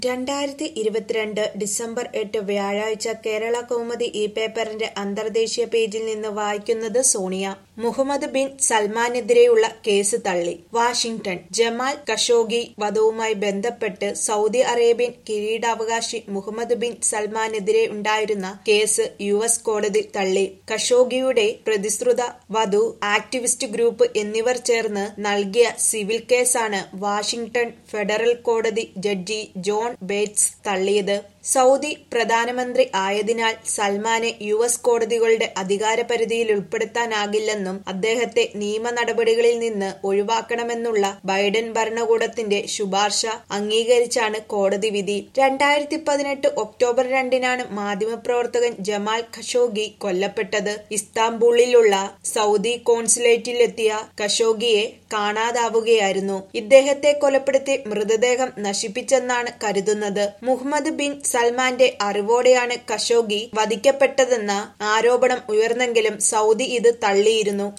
രണ്ടായിരത്തി ഇരുപത്തിരണ്ട് ഡിസംബർ എട്ട് വ്യാഴാഴ്ച കേരള കൗമുദി ഈ പേപ്പറിന്റെ അന്തർദേശീയ പേജിൽ നിന്ന് വായിക്കുന്നത് സോണിയ മുഹമ്മദ് ബിൻ സൽമാനെതിരെയുള്ള കേസ് തള്ളി വാഷിംഗ്ടൺ ജമാൽ ഖഷോഗി വധവുമായി ബന്ധപ്പെട്ട് സൗദി അറേബ്യൻ കിരീടാവകാശി മുഹമ്മദ് ബിൻ സൽമാനെതിരെ ഉണ്ടായിരുന്ന കേസ് യു എസ് കോടതി തള്ളി ഖഷോഗിയുടെ പ്രതിശ്രുത വധു ആക്ടിവിസ്റ്റ് ഗ്രൂപ്പ് എന്നിവർ ചേർന്ന് നൽകിയ സിവിൽ കേസാണ് വാഷിംഗ്ടൺ ഫെഡറൽ കോടതി ജഡ്ജി ജോൺ ബേറ്റ്സ് തള്ളിയത് സൗദി പ്രധാനമന്ത്രി ആയതിനാൽ സൽമാനെ യു എസ് കോടതികളുടെ അധികാരപരിധിയിൽ ഉൾപ്പെടുത്താനാകില്ലെന്നും അദ്ദേഹത്തെ നിയമ നടപടികളിൽ നിന്ന് ഒഴിവാക്കണമെന്നുള്ള ബൈഡൻ ഭരണകൂടത്തിന്റെ ശുപാർശ അംഗീകരിച്ചാണ് കോടതി വിധി രണ്ടായിരത്തി പതിനെട്ട് ഒക്ടോബർ രണ്ടിനാണ് മാധ്യമപ്രവർത്തകൻ ജമാൽ ഖഷോഗി കൊല്ലപ്പെട്ടത് ഇസ്താംബൂളിലുള്ള സൗദി കോൺസുലേറ്റിലെത്തിയ ഖഷോഗിയെ കാണാതാവുകയായിരുന്നു ഇദ്ദേഹത്തെ കൊലപ്പെടുത്തി മൃതദേഹം നശിപ്പിച്ചെന്നാണ് കരുതുന്നത് മുഹമ്മദ് ബിൻ സൽമാന്റെ അറിവോടെയാണ് ഖഷോഗി വധിക്കപ്പെട്ടതെന്ന ആരോപണം ഉയർന്നെങ്കിലും സൗദി ഇത് തള്ളിയിരുന്നു